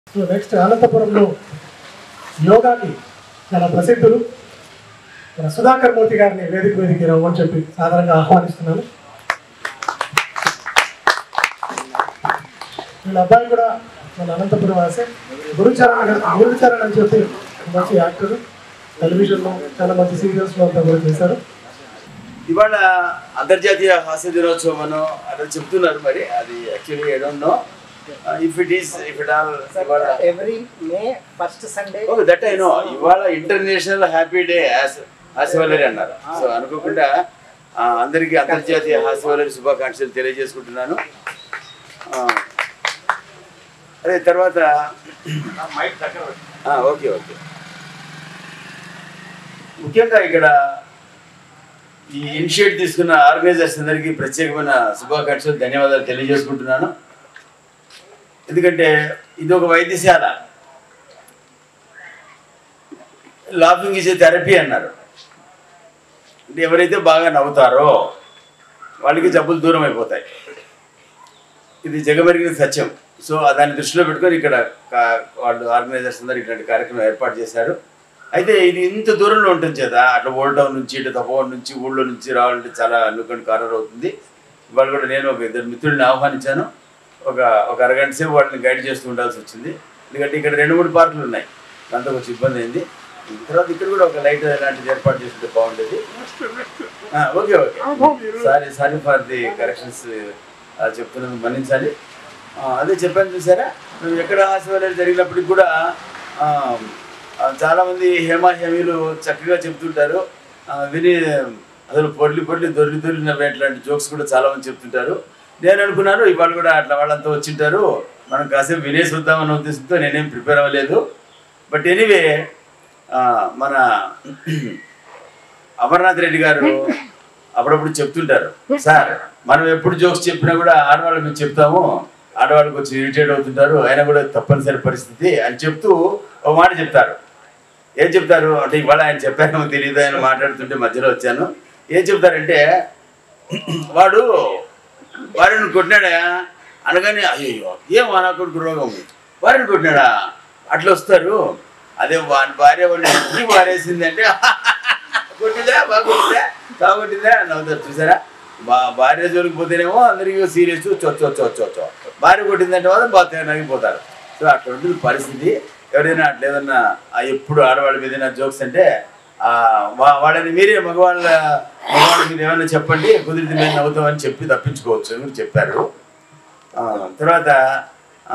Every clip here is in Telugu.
సో నెక్స్ట్ అనంతపురంలో యోగాకి చాలా ప్రసిద్ధులు మన సుధాకర్ మూర్తి గారిని వేదిక వేదిక రమ్మని చెప్పి సాధారణంగా ఆహ్వానిస్తున్నాను వీళ్ళ అబ్బాయి కూడా మన అనంతపురం వాసే గురుచరణ్ గారు గురుచరణ్ అని చెప్పి మంచి యాక్టర్ టెలివిజన్లో చాలా మంచి సీరియల్స్లో అంతా కూడా చేశారు ఇవాళ అంతర్జాతీయ హాస్య దినోత్సవం మనం అలా చెప్తున్నారు మరి అది actually I don't know if it is if it all ఇవాళ every May first Sunday. Okay that I know ఇవాళ ఇంటర్నేషనల్ హ్యాపీ డే హాస్యవల్లరి అన్నారు సో అనుకోకుండా ఆ, అందరికీ అంతర్జాతీయ హాస్యవల్లరి శుభాకాంక్షలు తెలియజేసుకుంటున్నాను ఆ, అదే తర్వాత ఆ, ఓకే ఓకే ముఖ్యంగా ఇక్కడ ఈ ఇనిషియేట్ తీసుకున్న ఆర్గనైజర్స్ అందరికీ ప్రత్యేకమైన శుభాకాంక్షలు ధన్యవాదాలు తెలియజేసుకుంటున్నాను ఎందుకంటే ఇది ఒక వైద్యశాల లాఫింగ్ ఇస్ ఏ థెరపీ అన్నారు అంటే ఎవరైతే బాగా నవ్వుతారో వాళ్ళకి జబ్బులు దూరం అయిపోతాయి ఇది జగమెరిగిన సత్యం సో దాన్ని దృష్టిలో పెట్టుకొని ఇక్కడ కా- వాళ్ళు ఆర్గనైజర్స్ అందరూ ఇట్లాంటి కార్యక్రమం ఏర్పాటు చేశారు అయితే ఇది ఇంత దూరంలో ఉంటుంది చేదా అట్లా ఓల్డ్ టౌన్ నుంచి ఇటు తపోవన్ నుంచి ఊళ్ళో నుంచి రావాలంటే చాలా అనుకోని కారణం అవుతుంది ఇవాళ కూడా నేను ఒక ఇద్దరు మిత్రుడిని ఆహ్వానించాను ఒక ఒక అరగంట సేపు వాళ్ళని గైడ్ చేస్తూ ఉండాల్సి వచ్చింది ఎందుకంటే ఇక్కడ రెండు మూడు పార్కులు ఉన్నాయి దాంతో కొంచెం ఇబ్బంది అయింది తర్వాత ఇక్కడ కూడా ఒక లైట్ లాంటిది ఏర్పాటు చేస్తుంటే బాగుండేది ఆ, okay okay sorry sorry for the corrections చెప్తున్నాను మన్నించాలి ఆ, అదే చెప్పాను చూసారా మేము ఎక్కడ హాస్పిటల్ జరిగినప్పటికి కూడా ఆ, ఆ, చాలామంది హేమ హేమీలు చక్కగా చెప్తుంటారు ఆ, విని అసలు పొర్లి పొర్లి దొరికి దొరికి నవ్వే అట్లాంటి జోక్స్ కూడా చాలా మంది చెప్తుంటారు నేను అనుకున్నాను ఇవాళ కూడా అట్లా వాళ్ళంతా వచ్చింటారు మనం కాసేపు వినేసి వద్దామన్న ఉద్దేశంతో నేనేం ప్రిపేర్ అవ్వలేదు బట్ ఎనీవే మన అమర్నాథ్ రెడ్డి గారు అప్పుడప్పుడు చెప్తుంటారు సార్ మనం ఎప్పుడు జోక్స్ చెప్పినా కూడా ఆడవాళ్ళు మేము చెప్తాము ఆడవాళ్ళకి వచ్చి ఇరిటేట్ అవుతుంటారు అయినా కూడా తప్పనిసరి పరిస్థితి అని చెప్తూ ఒక మాట చెప్తారు ఏం చెప్తారు అంటే ఇవాళ ఆయన చెప్పారేమో తెలియదు ఆయన మాట్లాడుతుంటే మధ్యలో వచ్చాను ఏం చెప్తారంటే వాడు వారిని కొట్టినాడా అనగానే అయ్యో ఏం నా కొడుకు రోగం వారిని కొట్టినాడా అట్లా వస్తారు అదే వాడి భార్య వాడిని ఇంటికి పారేసిందంటే కొట్టిందా బాగా కొట్టిందా బాగా కొట్టిందా అని నవ్వుతారు చూసారా బా భార్య జోలికి పోతేనేమో అందరికీ సీరియస్ చొచ్చో చొచ్చో చొచ్చో భార్య కొట్టిందంటే మాత్రం బాగా నగిపోతారు సో అటువంటి పరిస్థితి ఎవరైనా అట్లా ఏదన్నా ఆ ఎప్పుడు ఆడవాళ్ళ మీద ఏదైనా జోక్స్ అంటే ఆ, వా- వాళ్ళని మీరే మగవాళ్ళ మగవాళ్ళ మీద ఏమైనా చెప్పండి కుదిరితే మేము నవ్వుతామని చెప్పి తప్పించుకోవచ్చు అని కూడా చెప్పారు ఆ, తర్వాత ఆ,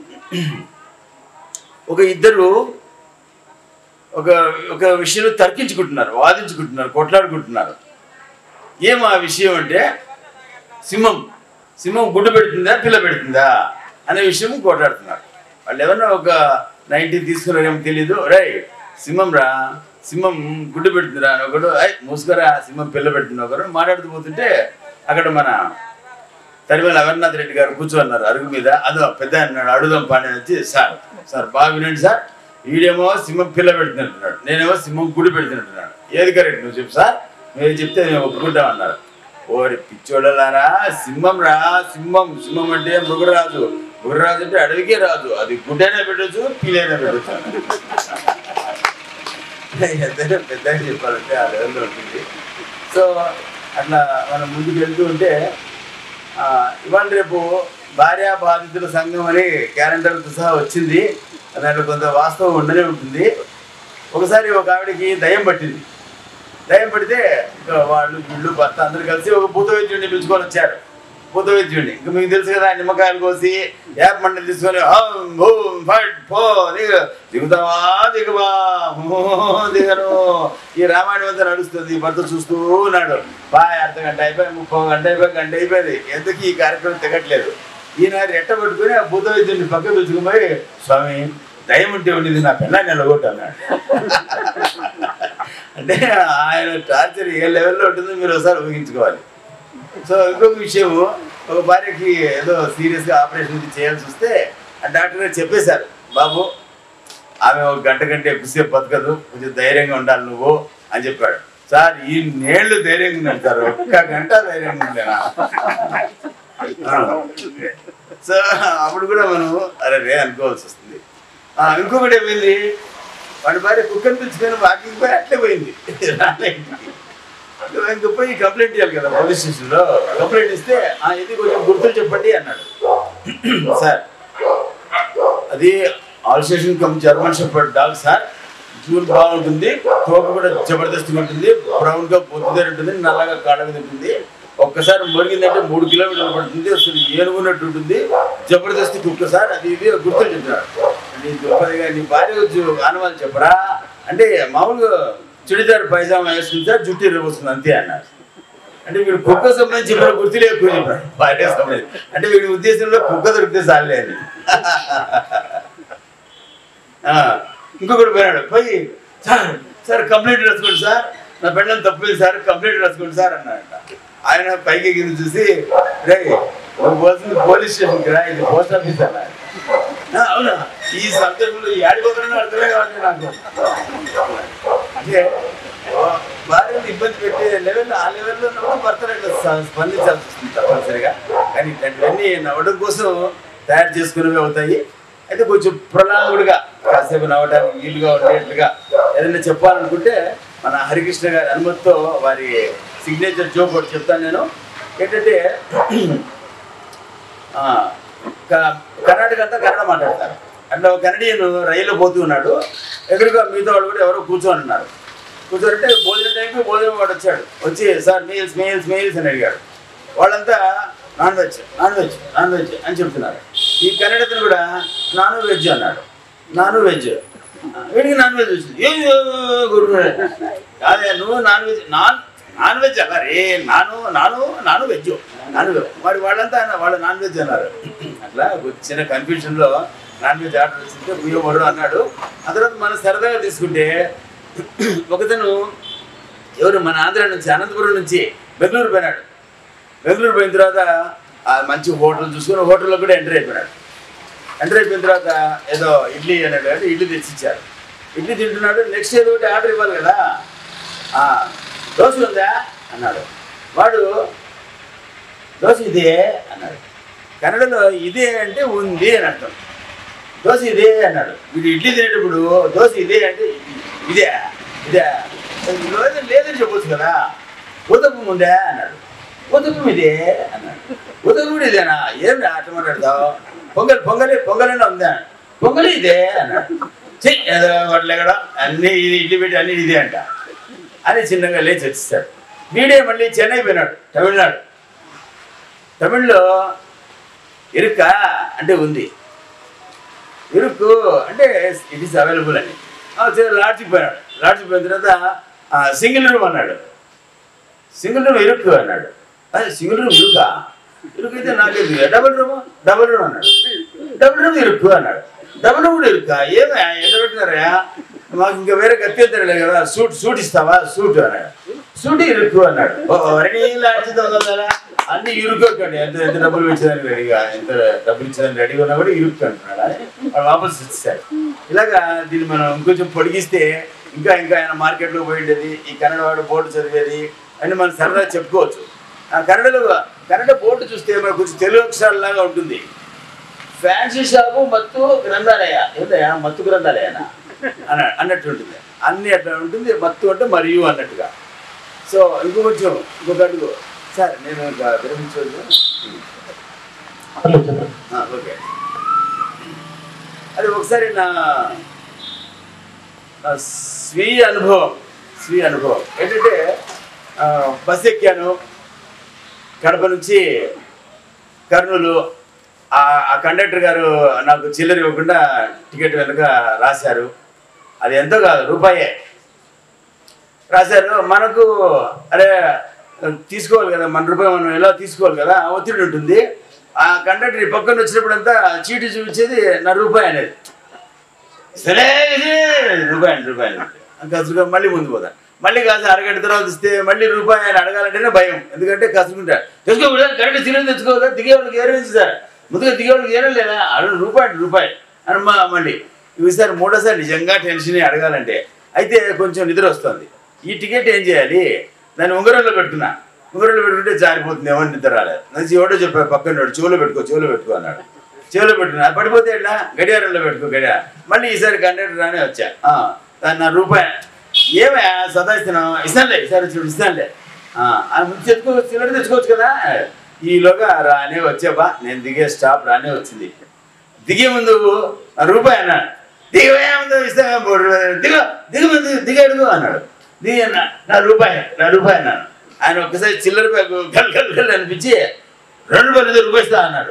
ఒక ఇద్దరు ఒక ఒక విషయంలో తర్కించుకుంటున్నారు వాదించుకుంటున్నారు కొట్లాడుకుంటున్నారు ఏం ఆ విషయం అంటే సింహం సింహం గుడ్డు పెడుతుందా పిల్ల పెడుతుందా అనే విషయం కొట్లాడుతున్నారు వాళ్ళు ఎవరన్నా ఒక నైన్టీ తీసుకున్నారేమో తెలీదు రే సింహం రా సింహం గుడ్డు పెడుతుందిరా అని ఒకడు ఐ మూసుకరా సింహం పిల్ల పెడుతుంది ఒకరు మాట్లాడుతూ పోతుంటే అక్కడ మన తరిమల అమర్నాథ్ రెడ్డి గారు కూర్చోన్నారు అరుగు మీద అదో పెద్ద అన్నాడు అడుగుదాం పాండే వచ్చి సార్ సార్ బాగా వినండి సార్ వీడేమో సింహం పిల్ల పెడుతున్నట్టున్నాడు నేనేమో సింహం గుడి పెడుతున్నట్టున్నాడు ఏది కరెక్ట్ నువ్వు చెప్పు సార్ నువ్వు చెప్తే మేము ఒప్పుకుంటాం అన్నారు ఓరి పిచ్చోడలారా సింహం రా సింహం సింహం అంటే మృగరాజు మృగరాజు అంటే అడవికే రాజు అది గుడ్డైనా పెట్టచ్చు పీలైనా పెట్టచ్చు ఎంతైనా పెద్దగా చెప్పాలంటే ఆ లెవెల్లో ఉంటుంది సో అట్లా మనం ముందుకు వెళ్తూ ఉంటే ఆ, ఇవాళ రేపు భార్యా బాధితుల సంఘం అని క్యాలెండర్తో సహా వచ్చింది దాంట్లో కొంత వాస్తవం ఉండనే ఉంటుంది ఒకసారి ఒక ఆవిడకి దయ్యం పట్టింది దయ్యం పడితే ఇంకా వాళ్ళు వీళ్ళు భర్త అందరు కలిసి ఒక భూత వైద్యుడిని పిలుచుకొని వచ్చారు భూత వైద్యుడిని ఇంకా మీకు తెలుసు కదా నిమ్మకాయలు కోసి యాప్ మండలి తీసుకొని హం, భూం, ఫట్, పో దిగ దిగుతావా దిగవా హో, దిగను ఈ రామాయణం అంతా నడుస్తుంది భర్త చూస్తూ ఉన్నాడు బాయ్ అర్ధ గంట అయిపోయి ముప్పై గంట అయిపోయి గంట అయిపోయింది ఎందుకు ఈ కార్యక్రమం తిగట్లేదు ఈయన రెట్ట పట్టుకుని ఆ భూత వైద్యుడిని పక్క పిలుచుకుని పోయి స్వామి దయ్యం ఉంటే ఉండేది నా పిల్లని నిలగొట్టు అన్నాడు అంటే ఆయన టార్చర్ ఏ లెవెల్లో ఉంటుందో మీరు ఒకసారి ఊహించుకోవాలి సో ఇంకొక విషయం ఒక భార్యకి ఏదో సీరియస్గా ఆపరేషన్ ఇది చేయాల్సి వస్తే ఆ డాక్టర్ గారు చెప్పేశారు బాబు ఆమె ఒక గంట కంటే ఎక్కువసేపు బతకదు కొంచెం ధైర్యంగా ఉండాలి నువ్వు అని చెప్పాడు సార్ ఈ నేళ్ళు ధైర్యంగా ఉన్నాడు సార్ ఒక్క గంట ధైర్యంగా ఉండేనా ఆ. సో అప్పుడు కూడా మనం అరే రే అనుకోవాల్సి వస్తుంది ఆ, ఇంకొకటి ఏమైంది వాడి భార్య కుక్కని పిలుచుకొని వాకింగ్ పోయి అట్లే పోయింది రాలే ఇంటికి. ఇంకా పోయి కంప్లైంట్ ఇవ్వాలి కదా పోలీస్ స్టేషన్లో కంప్లైంట్ ఇస్తే "ఆ, ఇది కొంచెం గుర్తులు చెప్పండి అన్నాడు సార్ అది all station come German shepherd dog sir జూన్ బాగుంటుంది తోక కూడా జబర్దస్త్గా ఉంటుంది బ్రౌన్ గా పొద్దుదే ఉంటుంది నల్లగా కాళ్ళ మీద ఉంటుంది ఒక్కసారి మొరిగిందంటే మూడు కిలోమీటర్లు పడుతుంది అసలు ఏనుగున్నట్టు ఉంటుంది జబర్దస్త్ కుక్క సార్ అది ఇది గుర్తులు చెప్తున్నాడు నీ దుప్పదిగా నీ భార్య వచ్చి ఆనవాళ్ళు చెప్పరా అంటే మామూలుగా చుడిదార్ పైజామా వేసుకుంది సార్ జుట్టు ఇరవస్తుంది అంతే అన్నారు అంటే వీడు కుక్క సంబంధించి చెప్పిన గుర్తులే ఎక్కువ చెప్పాడు భార్య సంబంధించి అంటే వీడి ఉద్దేశంలో కుక్క దొరికితే చాలే అని ఆ, ఇంకొకటి పోయాడు పోయి సార్ సార్ కంప్లైంట్ రాసుకోండి సార్ నా పెళ్ళని తప్పింది సార్ కంప్లైంట్ రాసుకోండి సార్ అన్నాడంట ఆయన పైకి కింద చూసి రే నువ్వు పోతుంది పోలీస్ స్టేషన్కి రా ఇది పోస్ట్ ఆఫీస్ అన్నాడు "ఆ, అవునా ఈ సందర్భంలో ఆడిపోతున్నా అర్థమే కావాలి నాకు అంటే ఆ, భార్యను ఇబ్బంది పెట్టే లెవెల్ ఆ లెవెల్లో ఉన్నప్పుడు భర్తలు ఇట్లా స- స్పందించాల్సి వస్తుంది తప్పనిసరిగా కానీ ఇట్లాంటివన్నీ నవ్వడం కోసం తయారు చేసుకునేవి అవుతాయి అయితే కొంచెం ప్రొలాంగుడుగా కాసేపు నవ్వడానికి వీలుగా ఉండేట్లుగా ఏదైనా చెప్పాలనుకుంటే మన హరికృష్ణ గారి అనుమతితో వారి సిగ్నేచర్ జోక్ ఒకటి చెప్తాను నేను ఏంటంటే ఆ, క- కర్ణాటక అంతా కన్నడ మాట్లాడతారు అట్లా ఒక కన్నడియన్ రైల్లో పోతూ ఉన్నాడు ఎదురుగా మిగతా వాళ్ళు కూడా ఎవరో కూర్చొని ఉన్నారు కూర్చోరంటే భోజనం టైంకి భోజనం వాడు వచ్చాడు వచ్చి సార్ మీల్స్ మీల్స్ మీల్స్ అని అడిగాడు వాళ్ళంతా non veg non veg non veg అని చెప్తున్నారు ఈ కన్నడతను కూడా నాన్ వెజ్ అన్నాడు నాన్ వెజ్ వీడికి నాన్ వెజ్ వచ్చింది ఏ గురువు అదే నువ్వు non veg non non veg అన్నారు ఏ నాను నాను నాను వెజ్ నాన్ వెజ్ మరి వాళ్ళంతా అన్న- వాళ్ళు నాన్ వెజ్ అన్నారు అట్లా ఒక చిన్న కన్ఫ్యూజన్లో నాన్ వెజ్ ఆర్డర్ వచ్చింటే బియ్యమడు అన్నాడు ఆ తర్వాత మనం సరదాగా తీసుకుంటే ఒకతను ఎవరు మన ఆంధ్ర నుంచి అనంతపురం నుంచి బెంగళూరు పోయినాడు బెంగళూరు పోయిన తర్వాత ఆ మంచి హోటల్ చూసుకుని హోటల్లో కూడా ఎంటర్ అయిపోయినాడు ఎంటర్ అయిపోయిన తర్వాత ఏదో ఇడ్లీ అన్నాడు అంటే ఇడ్లీ తెచ్చిచ్చారు ఇడ్లీ తింటున్నాడు నెక్స్ట్ ఏదో ఒకటి ఆర్డర్ ఇవ్వాలి కదా ఆ, దోశ ఉందా అన్నాడు వాడు దోశ ఇదే అన్నాడు కన్నడలో ఇదే అంటే ఉంది అని అర్థం దోశ ఇదే అన్నాడు వీడు ఇడ్లీ తినేటప్పుడు దోశ ఇదే అంటే ఇదే ఇదే లేదు లేదని చెప్పొచ్చు కదా ఊతప్పం ఉందా అన్నాడు ఊతప్పం ఇదే అన్నాడు ఊతప్పం కూడా ఇదేనా ఏం అట్లా మాట్లాడతావు పొంగల్ పొంగలి పొంగలైనా ఉందా పొంగలి ఇదే అన్నాడు చెయ్యి ఏదో వాటి లేకడా అన్నీ ఇది ఇడ్లీ పెట్టి అన్నీ ఇదే అంట అని చిన్నగా లేచి వచ్చేస్తాడు వీడే మళ్ళీ చెన్నై పోయినాడు తమిళనాడు తమిళ్లో ఇరుక అంటే ఉంది ఇరుకు అంటే ఇట్ ఈస్ అవైలబుల్ అని ఆ, సరే లాడ్జ్కి పోయినాడు లాడ్జ్కి పోయిన తర్వాత సింగిల్ రూమ్ అన్నాడు సింగిల్ రూమ్ ఇరుక్కు అన్నాడు అదే సింగిల్ రూమ్ ఇరుకా ఇరుకు అయితే నాకేది డబుల్ రూమ్ డబుల్ రూమ్ అన్నాడు డబుల్ రూమ్ ఇరుక్కు అన్నాడు డబుల్ రూమ్ కూడా ఇరుక్కా ఏమే ఎంత పెట్టినారా మాకు ఇంకా వేరే కత్తిస్తాడు కదా సూట్ సూట్ ఇస్తావా సూట్ అన్నాడు సూట్ ఇరుక్కు అన్నాడు రెడీ లాడ్జ్ దొంగలరా అన్ని ఇరుక్కోకండి ఎంత ఎంత డబ్బులు ఇచ్చేదానికి రెడీగా ఎంత డబ్బులు ఇచ్చేదానికి రెడీగా ఉన్నా కూడా ఇరుక్కు అంటున్నాడు అని వాడు వాపస్ ఇచ్చాడు ఇలాగా దీన్ని మనం ఇంకొంచెం పొడిగిస్తే ఇంకా ఇంకా ఆయన మార్కెట్లో పోయిండేది ఈ కన్నడ వాడు బోర్డు చదివేది అని మనం సరదా చెప్పుకోవచ్చు ఆ కన్నడలో కన్నడ బోర్డు చూస్తే మనకు కొంచెం తెలుగు అక్షరాలలాగా ఉంటుంది ఫ్యాన్సీ షాపు మత్తు గ్రంథాలయ ఏంటయ్యా మత్తు గ్రంథాలయనా అన్న అన్నట్టు ఉంటుంది అన్ని అట్లా ఉంటుంది మత్తు అంటే మరియు అన్నట్టుగా సో ఇంకో కొంచెం ఇంకొక అడుగు సార్ నేను ఇంకా విరమించవచ్చు పర్లేదు చెప్పండి ఆ, ఓకే అది ఒకసారి నా నా స్వీయ అనుభవం స్వీయ అనుభవం ఏంటంటే ఆ, బస్ ఎక్కాను కడప నుంచి కర్నూలు ఆ ఆ కండక్టర్ గారు నాకు చిల్లర ఇవ్వకుండా టికెట్ వెనుక రాశారు అది ఎంతో కాదు రూపాయే రాశారు మనకు అరే తీసుకోవాలి కదా మన రూపాయి మనం ఎలా తీసుకోవాలి కదా ఆ ఒత్తిడి ఉంటుంది ఆ కండక్టర్ ఈ పక్కన వచ్చినప్పుడంతా చీటీ చూపించేది నా రూపాయి అనేది సరే ఇది రూపాయి అండి రూపాయి అండి కసుగా మళ్ళీ ముందు పోతా మళ్ళీ కాస్త అరగంట తర్వాత ఇస్తే మళ్ళీ రూపాయి అని అడగాలంటేనే భయం ఎందుకంటే కసుకుంటా తెచ్చుకోకూడదు కరెక్ట్ చిల్లర తెచ్చుకోవద్దా దిగేవాళ్ళకి ఏరే సార్ ముందుగా దిగేవాళ్ళకి ఏరే లేదా అడుగు రూపాయి అంటే రూపాయి అని మా మళ్ళీ ఈసారి మూడోసారి నిజంగా టెన్షన్ అడగాలంటే అయితే కొంచెం నిద్ర వస్తుంది ఈ టికెట్ ఏం చేయాలి దాన్ని ఉంగరంలో పెట్టుకున్నా ఉంగరంలో పెట్టుకుంటే జారిపోతుంది ఏమని నిద్ర రాలేదు నాకు ఎవడో చెప్పాడు పక్కన చెవులో పెట్టుకో చెవులో పెట్టుకో అన్నాడు చెవులో పెట్టుకున్నా పడిపోతే ఎట్లా గడియారంలో పెట్టుకో గడియారం మళ్ళీ ఈసారి కండక్టర్ రానే వచ్చా ఆ, దాన్ని నా రూపాయి ఏమే సదాయిస్తున్నావు ఇస్తానులే ఈసారి వచ్చి ఇస్తానులే ఆ, ఆ ముందు తెచ్చుకో సిలిండర్ తెచ్చుకోవచ్చు కదా ఈలోగా రానే వచ్చాబా నేను దిగే స్టాప్ రానే వచ్చింది దిగే ముందు ఆ రూపాయి అన్నాడు దిగవే ముందు ఇస్తా దిగ దిగ ముందు దిగ అడుగు అన్నాడు దిగ అన్నా, నా రూపాయి నా రూపాయి అన్నాడు ఆయన ఒక్కసారి చిల్లర బ్యాగ్ గల్ గల్ గల్ అనిపించి రెండు రూపాయలు ఐదు రూపాయలు ఇస్తా అన్నాడు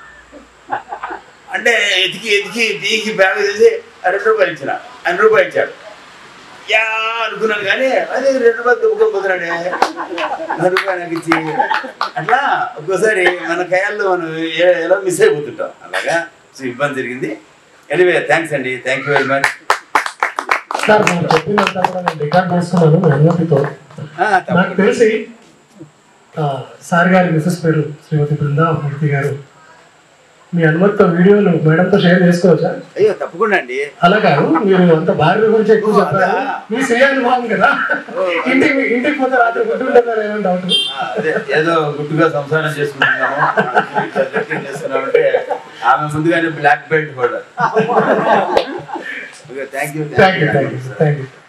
అంటే ఎతికి ఎతికి దిగి బ్యాగ్ తీసి ఆ రెండు రూపాయలు ఇచ్చిన ఆయన రూపాయి ఇచ్చాడు యా అనుకున్నాను కానీ అదే రెండు రూపాయలు దుబ్బుకోపోతున్నాడే నా రూపాయి నాకు ఇచ్చి అట్లా ఒక్కోసారి మన కయాల్లో మనం ఏ- ఎలా మిస్ అయిపోతుంటాం అలాగా సో ఇబ్బంది జరిగింది ఎనివే థ్యాంక్స్ అండి thank you very much sir మీరు చెప్పినంత కూడా నేను రికార్డ్ చేస్తున్నాను మీ అనుమతితో నాకు తెలిసి ఆ, సార్ గారి మిసెస్ పేరు శ్రీమతి బృందా మూర్తి గారు మీ అనుమతితో వీడియోలు మేడంతో షేర్ చేసుకోవచ్చా అయ్యో తప్పకుండా అండి అలా కాదు మీరు అంత భార్య గురించి ఎక్కువ ఓ, చెప్పారు అదా? మీ శ్రేయాన్ని బాగుంది కదా ఓ, ఇంటికి ఇంటికి పోతే రాత్రి గుర్తుంటారు ఏమో డౌట్ ఆ, అదే ఏదో గుట్టుగా సంసారం చేసుకుంటున్నాము ఇట్లా జర్నీ చేస్తున్నామంటే ఆమె ముందుగానే బ్లాక్ బెల్ట్ కూడా thank you thank you thank you thank you